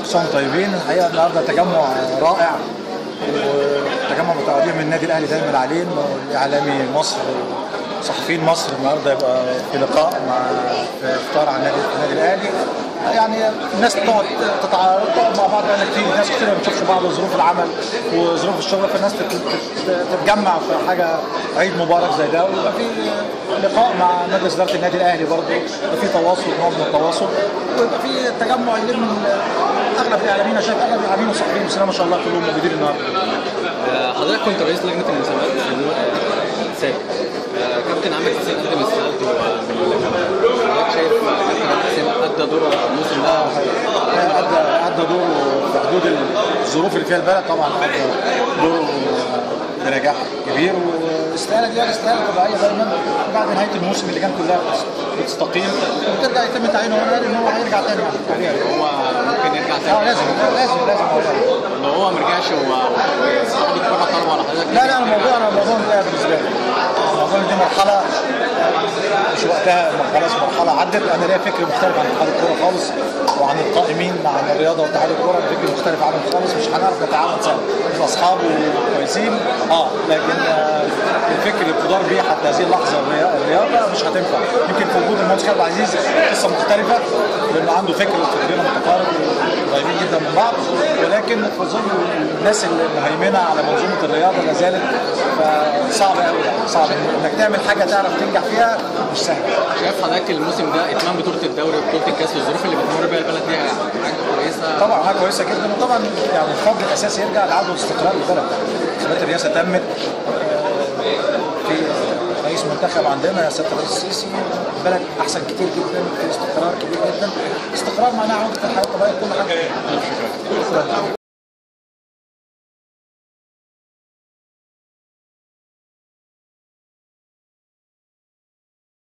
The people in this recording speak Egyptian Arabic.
سنه وانتم طيبين الحقيقه النهارده تجمع رائع وتجمع متعودين من النادي الاهلي دايما عليه انه اعلامي مصر صحفيين مصر النهارده يبقى في لقاء مع في افطار على النادي النادي الاهلي يعني الناس تقعد تتعارض تقعد مع بعض بقى كتير ناس كتير ما بتشوفش بعض ظروف العمل وظروف الشغل فالناس تت- تت- تتجمع في حاجه عيد مبارك زي ده ويبقى في لقاء مع مجلس اداره النادي الاهلي برضه يبقى في تواصل نوع من التواصل ويبقى في تجمع يلم اغلب الاعلاميين أنا شايف اغلب الاعلاميين والصحفيين بسم الله ما شاء الله كلهم موجودين النهارده آه، حضرتك كنت رئيس لجنه المسابقات في النور سابق آه، كابتن عامر حسين قدم استقالته حضرتك شايف كابتن عامر حسين ادى دوره في الموسم ده ادى ادى دوره في حدود الظروف اللي فيها البلد طبعا ادى دوره بنجاح كبير والاستقاله دي استقاله طبيعيه دايما بعد نهايه الموسم اللي كان كلها بتستقيل وترجع يتم تعيينه هو قال ان هو هيرجع تاني يعني هو ممكن يرجع اه تاني لازم لازم لازم والله لو هو ما رجعش هو صاحب الكوره طلبه على حضرتك لا لا انا الموضوع انا الموضوع انتهى بالنسبه لي الموضوع دي مرحله مش وقتها خلاص مرحله عدت انا ليا فكر مختلف عن اتحاد الكوره خالص وعن القائمين مع الرياضه واتحاد الكوره فكر مختلف عنهم خالص مش هنعرف نتعامل سوا نبقى اصحاب وكويسين اه لكن آه، الفكر اللي بتدار بيه حتى هذه اللحظه الريا- الرياضه مش هتنفع يمكن في وجود المهندس خالد عبد العزيز قصه مختلفه لانه عنده فكر وفكرنا متقارب وقريبين جدا من بعض ولكن في ظل الناس اللي مهيمنه على منظومه الرياضه لا زالت فصعب قوي يعني صعب انك تعمل حاجه تعرف تنجح فيها مش سهل شايف حضرتك الموسم ده اتمام بطوله الدوري وبطوله الكاس والظروف اللي بتمر بيها البلد دي حاجه كويسه طبعا حاجه كويسه جدا وطبعا يعني الفضل الاساسي يرجع لعدم استقرار البلد انتخابات الرئاسه تمت في رئيس منتخب عندنا يا سياده الرئيس السيسي البلد احسن كتير جدا في استقرار كبير جدا استقرار معناه عوده الحياه الطبيعيه كل حاجه شكرا